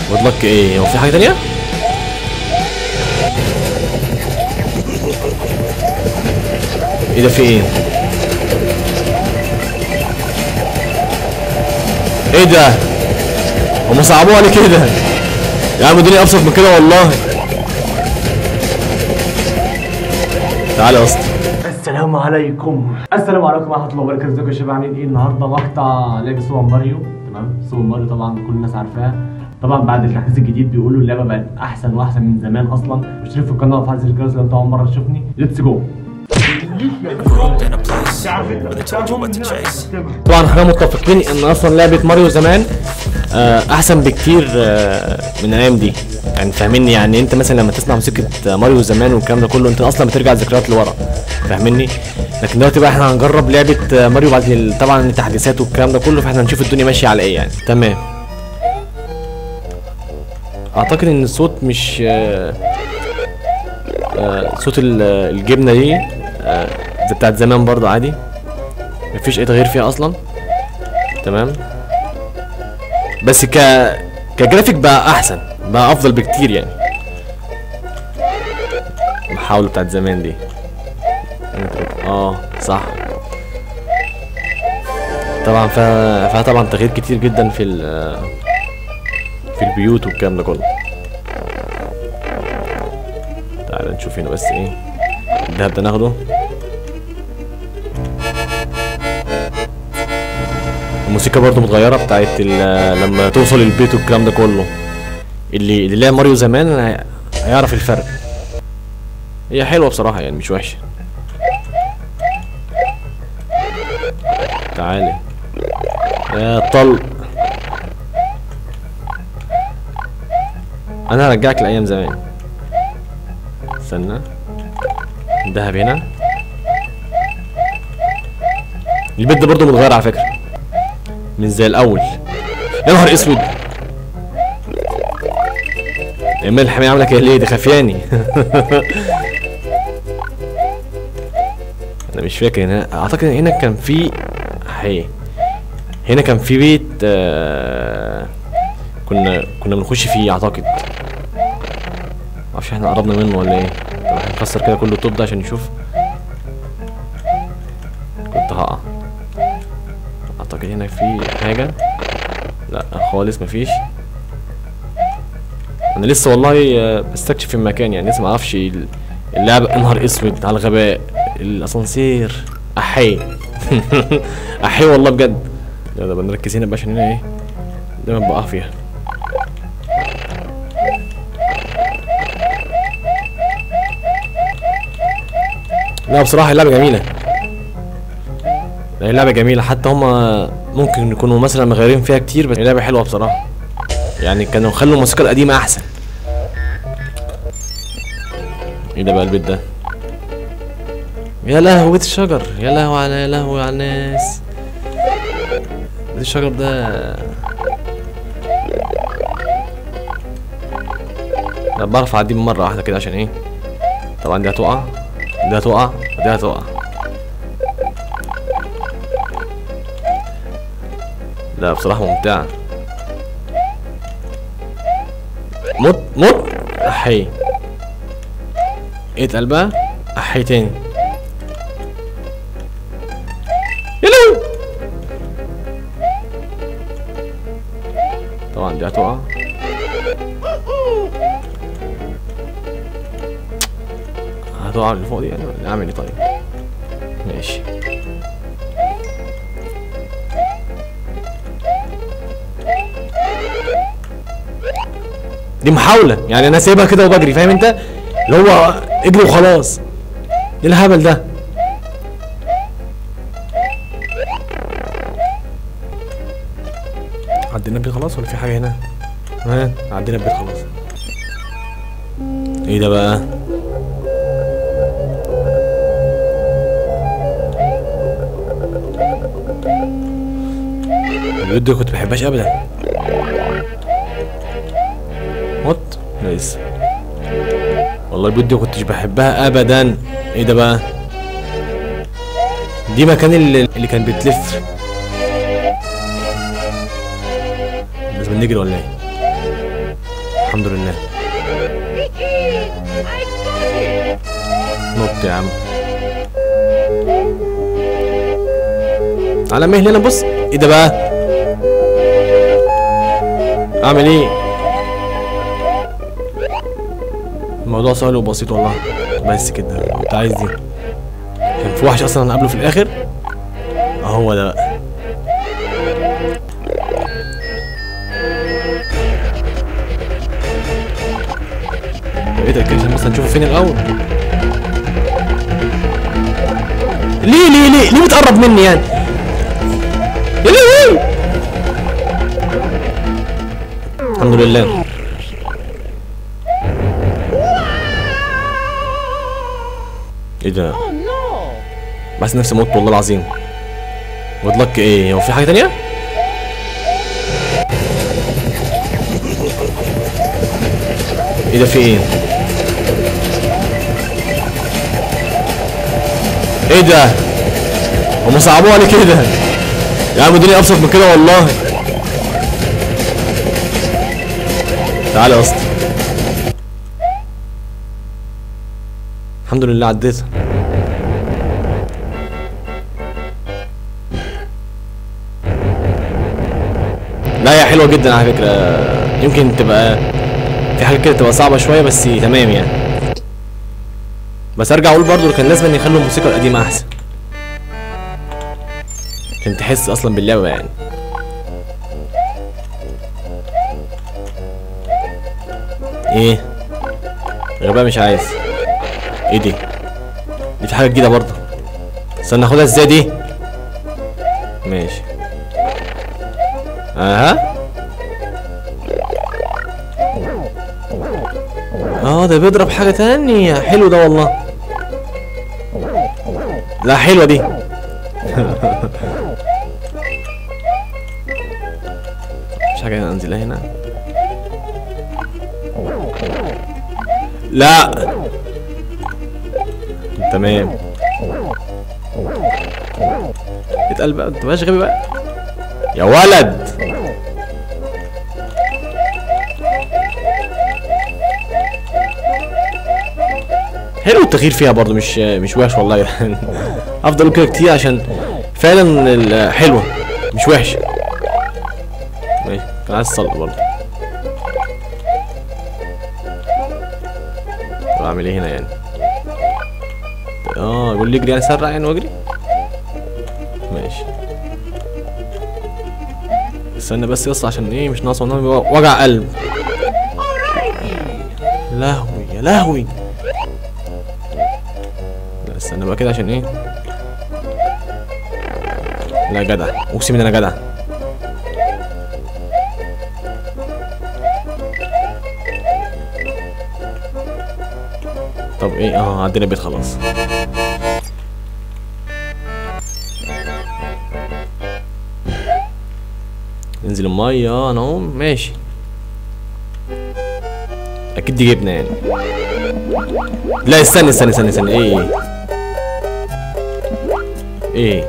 جود لك ايه هو في حاجه تانية ايه ده في ايه ايه ده هم صعبوها ليه كده يا عم الدنيا ابسط من كده والله تعالى يا اسطى السلام عليكم السلام عليكم ورحمه الله وبركاته ازيكم يا شباب عاملين ايه النهارده مقطع لعبه سوبر ماريو تمام سوبر ماريو طبعا كل الناس عارفاها طبعا بعد التحديث الجديد بيقولوا اللعبه بقت احسن واحسن من زمان اصلا اشترك في القناه وفعل زر الجرس لو انت اول مره تشوفني ليتس جو in a place where they told you what to chase. طبعا احنا متفقين ان اصلا لعبه ماريو زمان آه، احسن بكتير آه، من الايام دي يعني فاهمني يعني انت مثلا لما تسمع موسيقى ماريو زمان والكلام ده كله انت اصلا بترجع ذكريات لورا فاهمني لكن دلوقتي بقى احنا هنجرب لعبه آه، ماريو بعد ال- طبعا التحديثات والكلام ده كله فاحنا هنشوف الدنيا ماشيه على ايه يعني تمام اعتقد ان الصوت مش آه، آه، صوت ال- الجبنه دي آه، زي بتاعت زمان برضه عادي مفيش اي تغيير فيها اصلا تمام بس ك كجرافيك بقى احسن بقى افضل بكتير يعني المحاولة بتاعت زمان دي اه صح طبعا فيها فيها طبعا تغيير كتير جدا في ال في البيوت والكلام ده كله تعال نشوف هنا بس ايه الدهب ده ناخده الموسيقى برضو متغيرة بتاعت ال- لما توصل البيت والكلام ده كله اللي اللي لعب ماريو زمان هي- هيعرف الفرق هي حلوة بصراحة يعني مش وحشة تعالي يا طلق انا هرجعك لايام زمان استنى الدهب هنا البيت ده برضه متغير على فكرة مش زي الاول يا نهار اسود ايمان الحماية عامله كده ليه دي خفياني انا مش فاكر هنا اعتقد هنا كان في حي هنا كان في بيت آه... كنا كنا بنخش فيه اعتقد معرفش احنا قربنا منه ولا ايه طب هنكسر كده كل الطوب ده عشان نشوف كنت هقع اعتقد هنا في حاجة لا خالص مفيش انا لسه والله آه، بستكشف المكان يعني لسه معرفش ال- اللعبة يا نهار اسود على الغباء الاسانسير احي احي والله بجد لا ده بنركز هنا بقى عشان هنا ايه دايما بقع فيها لا بصراحة اللعبة جميلة لا، اللعبة جميلة حتى هما ممكن يكونوا مثلا مغيرين فيها كتير بس اللعبة حلوة بصراحة يعني كانوا خلوا الموسيقى القديمة أحسن ايه ده بقى البيت ده يا لهوي بيت الشجر يا لهوي على يا لهوي على الناس بيت الشجر ده انا بعرف اعديه مرة واحدة كده عشان ايه طبعا دي هتقع دي هتقع دي هتقع لا بصراحة ممتعة مت مت احي ايه قلبها احي تاني يلو طبعا دي هتقع هتقع اللي فوق دي يعني ولا اعمل ايه طيب ماشي دي محاولة يعني انا سايبها كده وبجري فاهم انت اللي هو اجري وخلاص ايه الهبل ده عدينا البيت خلاص ولا في حاجة هنا ها عدينا البيت خلاص ايه ده بقى البيوت دي كنت بحبهاش ابدا وات لا لسه والله البيوت دي كنتش بحبها ابدا ايه ده بقى دي مكان اللي, اللي كان بتلف لازم نجري ولا ايه الحمد لله نط يا عم على مهلي انا بص ايه ده بقى اعمل ايه الموضوع سهل وبسيط والله بس كده كنت عايز دي كان في وحش اصلا هنقابله في الاخر اهو ده بقى ايه ده كده مثلا نشوفه فين الاول ليه ليه ليه ليه بتقرب مني يعني ليه ليه الحمد لله ايه ده بس نفسي موت والله العظيم جود لك ايه هو في حاجه تانية ايه ده في ايه ايه ده هم صعبوا علي كده يا عم الدنيا ابسط من كده والله تعالى يا اسطى الحمد لله عديتها لا هي حلوه جدا على فكره يمكن تبقى في حاجات كده تبقى صعبه شويه بس تمام يعني بس ارجع اقول برضو كان لازم ان يخلوا الموسيقى القديمه احسن عشان تحس اصلا باللعبه يعني ايه غباء مش عايز ايه دي دي في حاجه جديده برضه استنى ناخدها ازاي دي ماشي اها اه ده بيضرب حاجه تانية حلو ده والله لا حلوه دي مش حاجه انزلها هنا لا تمام اتقل بقى انت مش غبي بقى يا ولد حلو التغيير فيها برضو مش مش وحش والله يعني افضل كده كتير عشان فعلا ال- حلوه مش وحش ماشي كان عايز تصلي برضو طب اعمل ايه هنا يعني اه يقول لي اجري يعني اسرع يعني واجري ماشي استنى بس يس عشان ايه مش ناقص والله وجع قلب لهوي يا لهوي لا استنى بقى كده عشان ايه لا جدع اقسم بالله انا جدع طب ايه اه عدينا البيت خلاص ننزل المية اه انا اهو ماشي اكيد دي جبنة يعني لا استنى استنى استنى استنى ايه ايه ايه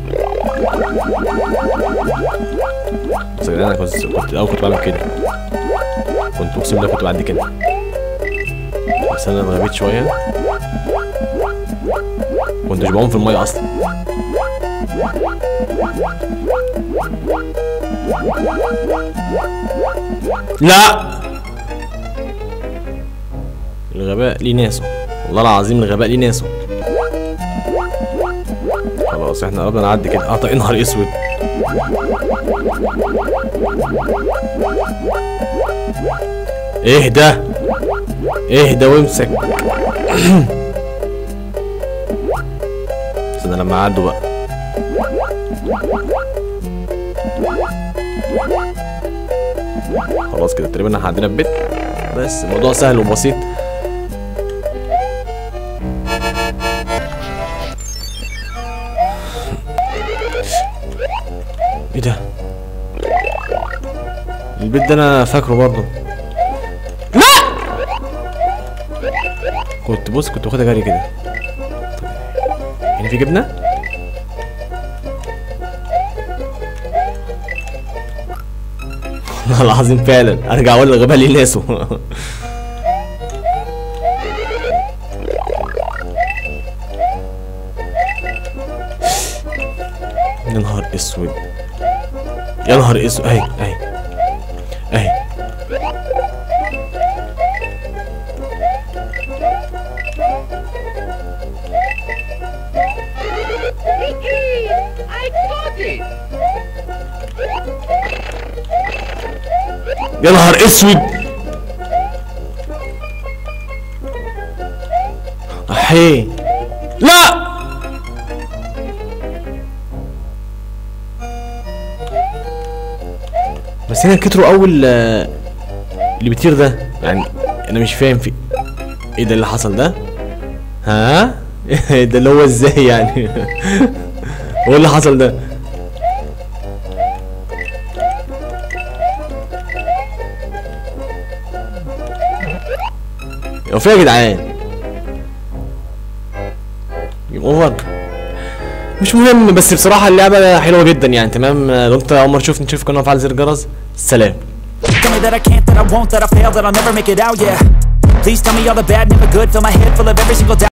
بس يا جدعان انا كنت كنت الاول كنت بعمل كده كنت اقسم بالله كنت بعدي كده بس انا غبيت شويه كنتش بعوم في الميه اصلا لا الغباء ليه ناسه والله العظيم الغباء ليه ناسه خلاص احنا قربنا نعدي كده اه طيب نهار اسود اهدى اهدى وامسك استنى لما عدوا بقى خلاص كده تقريبا احنا عدينا البيت بس الموضوع سهل وبسيط ايه ده البيت ده انا فاكره برضه لا كنت بص كنت واخدها جري كده يعني في جبنه والله العظيم فعلا ارجع اقول الغباء ليه ناسه يا نهار اسود يا نهار اسود اهي اهي اهي I caught it! يا نهار اسود احي لا بس هنا كتروا اول آه، اللي بيطير ده يعني انا مش فاهم في ايه ده اللي حصل ده ها ده اللي هو ازاي يعني هو اللي حصل ده هو في إيه يا جدعان جيم اوفر مش مهم بس بصراحة اللعبة حلوة جدا يعني تمام لو انت اول مرة تشوفني تشوف قناة فعل زر الجرس سلام Tell me that I can't, that I won't, that I fail, that I'll never make it out, yeah Please tell me all the bad, never good Fill my head full of every single doubt